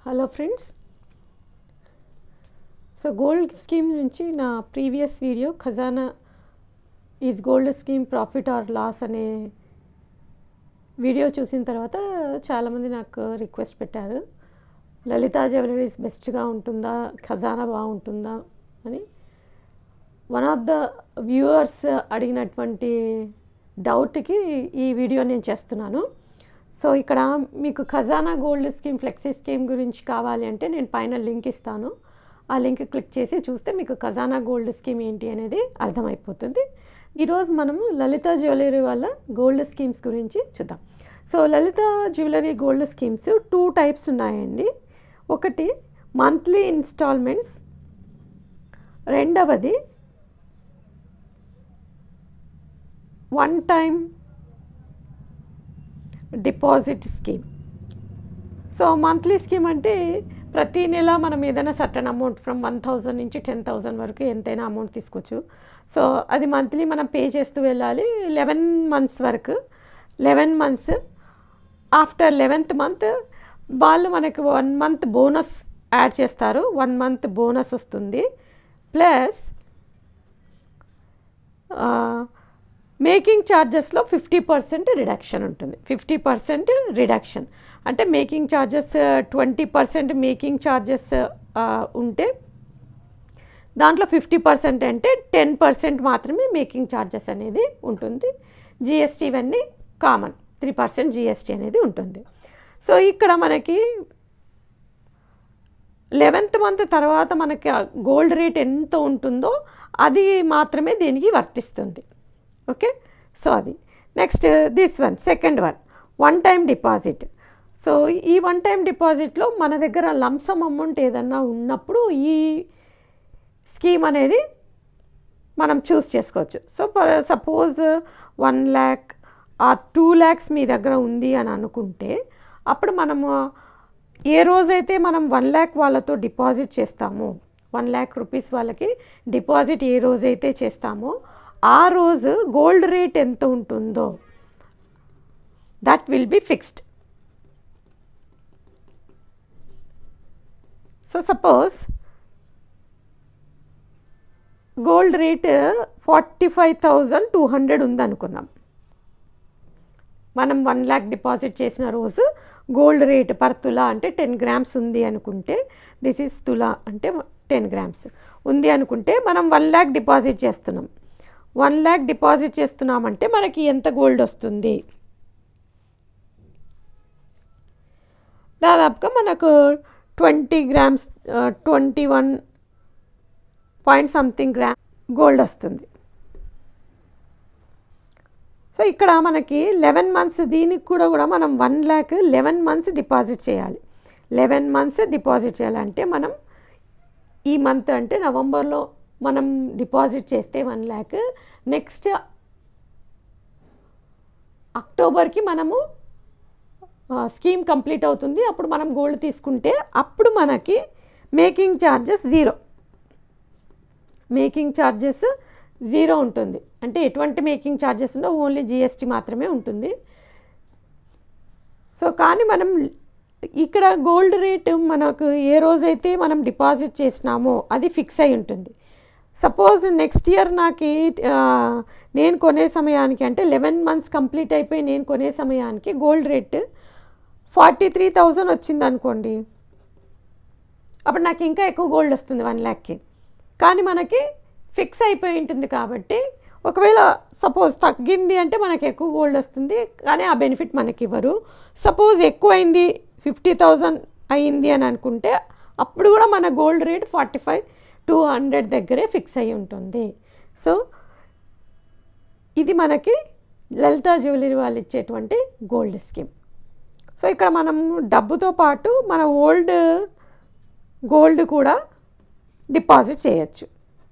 hello friends so gold scheme నుంచి నా previous video Khazana is gold scheme profit or loss అనే video చూసిన తర్వాత చాలామంది నాకు రిక్వెస్ట్ పెట్టారు లలితా జ్యువెలరీస్ బెస్ట్గా ఉంటుందా ఖజానా బాగుంటుందా అని వన్ ఆఫ్ ద వ్యూవర్స్ అడిగినటువంటి డౌట్కి ఈ వీడియో నేను చేస్తున్నాను సో ఇక్కడ మీకు ఖజానా గోల్డ్ స్కీమ్ ఫ్లెక్సీ స్కీమ్ గురించి కావాలి అంటే నేను పైన లింక్ ఇస్తాను ఆ లింక్ క్లిక్ చేసి చూస్తే మీకు ఖజానా గోల్డ్ స్కీమ్ ఏంటి అనేది అర్థమైపోతుంది ఈరోజు మనము లలిత జ్యువెలరీ వల్ల గోల్డ్ స్కీమ్స్ గురించి చూద్దాం so Lalitha jewellery gold schemes two types ఉన్నాయండి ఒకటి మంత్లీ ఇన్స్టాల్మెంట్స్ రెండవది one time deposit scheme so monthly scheme అంటే ప్రతి నెల మనం ఏదైనా certain amount from one thousand నుంచి టెన్ థౌజండ్ వరకు ఎంతైనా అమౌంట్ తీసుకోవచ్చు సో అది మంత్లీ మనం పే చేస్తూ వెళ్ళాలి లెవెన్ మంత్స్ వరకు eleven months after eleventh month వాళ్ళు మనకి వన్ మంత్ బోనస్ యాడ్ చేస్తారు వన్ మంత్ బోనస్ వస్తుంది ప్లస్ మేకింగ్ ఛార్జెస్లో ఫిఫ్టీ పర్సెంట్ రిడక్షన్ ఉంటుంది ఫిఫ్టీ పర్సెంట్ రిడక్షన్ అంటే making charges twenty percent making charges ఉంటే దాంట్లో ఫిఫ్టీ పర్సెంట్ అంటే టెన్ పర్సెంట్ మాత్రమే మేకింగ్ ఛార్జెస్ అనేది ఉంటుంది జిఎస్టీ ఇవన్నీ కామన్ త్రీ పర్సెంట్ జిఎస్టీ అనేది ఉంటుంది సో ఇక్కడ మనకి లెవెన్త్ మంత్ తర్వాత మనకి గోల్డ్ రేట్ ఎంత ఉంటుందో అది మాత్రమే దీనికి వర్తిస్తుంది ఓకే సో అది next this one second one one time deposit so ఈ వన్ టైం డిపాజిట్లో మన దగ్గర లంసమ్ అమౌంట్ ఏదన్నా ఉన్నప్పుడు ఈ స్కీమ్ అనేది మనం చూస్ చేసుకోవచ్చు so for suppose one lakh uh two lakhs మీ దగ్గర ఉంది అని అనుకుంటే అప్పుడు మనము ఏ రోజైతే మనం వన్ ల్యాక్ వాళ్ళతో డిపాజిట్ చేస్తామో వన్ ల్యాక్ రూపీస్ వాళ్ళకి డిపాజిట్ ఏ రోజైతే చేస్తామో ఆ రోజు గోల్డ్ రేట్ ఎంత ఉంటుందో that will be fixed so suppose gold rate forty five thousand two hundred ఉందనుకుందాం మనం వన్ ల్యాక్ డిపాజిట్ చేసిన రోజు గోల్డ్ రేట్ పర్ తులా అంటే టెన్ గ్రామ్స్ ఉంది అనుకుంటే దిస్ ఈజ్ తులా అంటే టెన్ గ్రామ్స్ ఉంది అనుకుంటే మనం వన్ ల్యాక్ డిపాజిట్ చేస్తున్నాం వన్ ల్యాక్ డిపాజిట్ చేస్తున్నామంటే మనకి ఎంత గోల్డ్ వస్తుంది దాదాపుగా మనకు twenty grams twenty one point something gram gold వస్తుంది సో ఇక్కడ మనకి లెవెన్ మంత్స్ దీనికి కూడా కూడా మనం one lakh eleven months deposit చేయాలి లెవెన్ మంత్స్ డిపాజిట్ చేయాలంటే మనం ఈ మంత్ అంటే నవంబర్లో మనం డిపాజిట్ చేస్తే వన్ ల్యాక్ నెక్స్ట్ అక్టోబర్కి మనము స్కీమ్ కంప్లీట్ అవుతుంది అప్పుడు మనం గోల్డ్ తీసుకుంటే అప్పుడు మనకి making charges zero making charges zero ఉంటుంది అంటే ఎటువంటి మేకింగ్ ఛార్జెస్ ఉండో ఓన్లీ జిఎస్టీ మాత్రమే ఉంటుంది సో కానీ మనం ఇక్కడ గోల్డ్ రేట్ మనకు ఏ రోజైతే మనం డిపాజిట్ చేసినామో అది ఫిక్స్ అయి ఉంటుంది సపోజ్ నెక్స్ట్ ఇయర్ నాకు నేను కొనే సమయానికి అంటే లెవెన్ మంత్స్ కంప్లీట్ అయిపోయి నేను కొనే సమయానికి gold rate forty three thousand వచ్చింది అనుకోండి అప్పుడు నాకు ఇంకా ఎక్కువ గోల్డ్ వస్తుంది వన్ ల్యాక్కి కానీ మనకి ఫిక్స్ అయిపోయి ఉంటుంది కాబట్టి ఒకవేళ సపోజ్ తగ్గింది అంటే మనకి ఎక్కువ గోల్డ్ వస్తుంది కానీ ఆ బెనిఫిట్ మనకి ఇవ్వరు సపోజ్ ఎక్కువైంది ఫిఫ్టీ థౌజండ్ అయ్యింది అని అనుకుంటే అప్పుడు కూడా మన gold rate forty five two hundred దగ్గరే ఫిక్స్ అయి ఉంటుంది సో ఇది మనకి లలితా జ్యువెలరీ వాళ్ళు ఇచ్చేటువంటి గోల్డ్ స్కీమ్ సో ఇక్కడ మనం డబ్బుతో పాటు మన ఓల్డ్ గోల్డ్ కూడా డిపాజిట్ చేయొచ్చు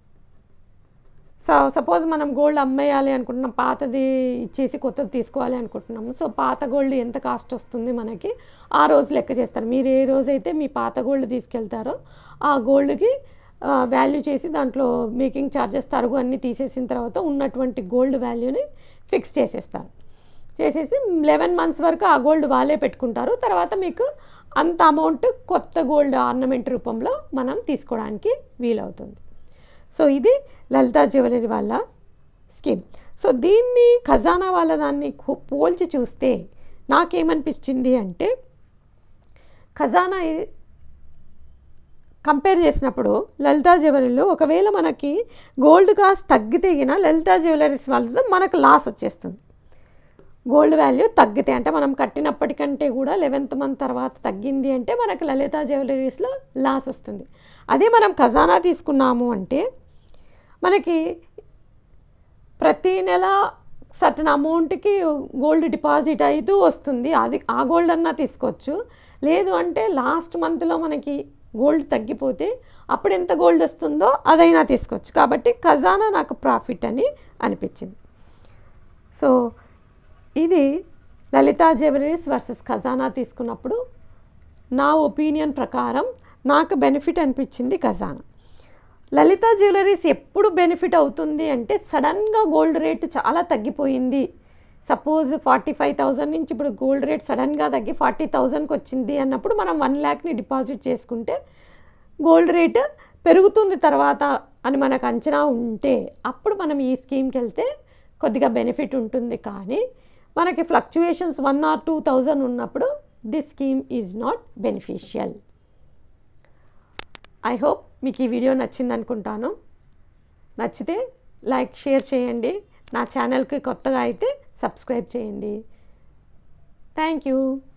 సో సపోజ్ మనం గోల్డ్ అమ్మేయాలి అనుకుంటున్నాం పాతది ఇచ్చేసి కొత్తది తీసుకోవాలి అనుకుంటున్నాము సో పాత గోల్డ్ ఎంత కాస్ట్ వస్తుంది మనకి ఆ రోజు లెక్క చేస్తారు మీరు ఏ రోజైతే మీ పాత గోల్డ్ తీసుకెళ్తారో ఆ గోల్డ్కి వాల్యూ చేసి దాంట్లో మేకింగ్ ఛార్జెస్ తరుగు అన్నీ తీసేసిన తర్వాత ఉన్నటువంటి గోల్డ్ వాల్యూని ఫిక్స్ చేసేస్తారు చేసేసి లెవెన్ మంత్స్ వరకు ఆ గోల్డ్ వాళ్ళే పెట్టుకుంటారు తర్వాత మీకు అంత అమౌంట్ కొత్త గోల్డ్ ఆర్నమెంట్ రూపంలో మనం తీసుకోవడానికి వీలవుతుంది సో ఇది లలితా జ్యువెలరీ వాళ్ళ స్కీమ్ సో దీన్ని ఖజానా వాళ్ళ దాన్ని కు- పోల్చి చూస్తే నాకేమనిపించింది అంటే ఖజానా ఈ- కంపేర్ చేసినప్పుడు లలితా జ్యువెలరీలో ఒకవేళ మనకి గోల్డ్ కాస్ట్ తగ్గితే గిన లలితా జ్యువెలరీస్ వాళ్ళతో మనకు లాస్ వచ్చేస్తుంది గోల్డ్ వాల్యూ తగ్గితే అంటే మనం కట్టినప్పటికంటే కూడా లెవెన్త్ మంత్ తర్వాత తగ్గింది అంటే మనకు లలిత జ్యువెలరీస్లో లాస్ వస్తుంది అదే మనం ఖజానా తీసుకున్నాము అంటే మనకి ప్రతి నెల సర్టన్ అమౌంట్కి గోల్డ్ డిపాజిట్ అవుతూ వస్తుంది అది ఆ గోల్డ్ అన్నా తీసుకోవచ్చు లేదు అంటే లాస్ట్ మంత్లో మనకి గోల్డ్ తగ్గిపోతే అప్పుడు ఎంత గోల్డ్ వస్తుందో అదైనా తీసుకోవచ్చు కాబట్టి ఖజానా నాకు ప్రాఫిట్ అని అనిపించింది సో ఇది లలితా జ్యువెలరీస్ వర్సెస్ ఖజానా తీసుకున్నప్పుడు నా ఒపీనియన్ ప్రకారం నాకు బెనిఫిట్ అనిపించింది ఖజానా లలితా జ్యువెలరీస్ ఎప్పుడు బెనిఫిట్ అవుతుంది అంటే సడన్గా గోల్డ్ రేట్ చాలా తగ్గిపోయింది సపోజ్ ఫార్టీ ఫైవ్ థౌజండ్ నుంచి ఇప్పుడు గోల్డ్ రేట్ సడన్గా తగ్గి ఫార్టీ థౌజండ్కి వచ్చింది అన్నప్పుడు మనం వన్ ల్యాక్ని డిపాజిట్ చేసుకుంటే గోల్డ్ రేట్ పెరుగుతుంది తర్వాత అని మనకు అంచనా ఉంటే అప్పుడు మనం ఈ స్కీమ్కి వెళ్తే కొద్దిగా బెనిఫిట్ ఉంటుంది కానీ మనకి fluctuations one or two thousand ఉన్నప్పుడు this scheme is not beneficial I hope మీకు ఈ వీడియో నచ్చింది అనుకుంటాను నచ్చితే లైక్ షేర్ చేయండి నా ఛానల్కి కొత్తగా అయితే సబ్స్క్రైబ్ చేయండి థ్యాంక్ యూ